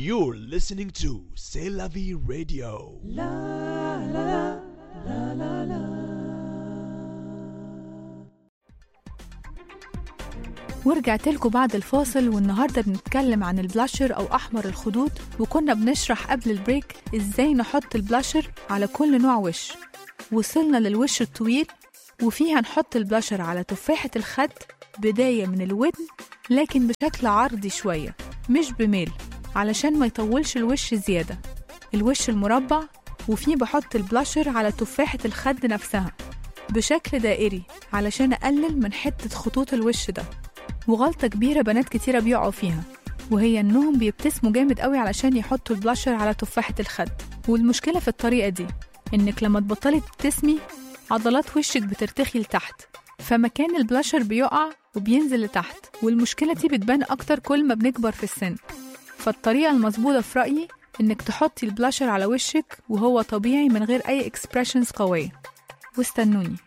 You're listening to C'est la vie radio. ورجعت لكم بعد الفاصل والنهارده بنتكلم عن البلاشر او احمر الخدود وكنا بنشرح قبل البريك ازاي نحط البلاشر على كل نوع وش وصلنا للوش الطويل وفيها نحط البلاشر على تفاحة الخد بداية من الودن لكن بشكل عرضي شوية مش بميل علشان ما يطولش الوش زيادة الوش المربع وفيه بحط البلاشر على تفاحة الخد نفسها بشكل دائري علشان أقلل من حتة خطوط الوش ده وغلطة كبيرة بنات كتيرة بيقعوا فيها وهي إنهم بيبتسموا جامد قوي علشان يحطوا البلاشر على تفاحة الخد والمشكلة في الطريقة دي إنك لما تبطلي تبتسمي عضلات وشك بترتخي لتحت فمكان البلاشر بيقع وبينزل لتحت والمشكلة دي بتبان أكتر كل ما بنكبر في السن فالطريقة المظبوطة في رأيي إنك تحطي البلاشر على وشك وهو طبيعي من غير أي اكسبريشنز قوية واستنوني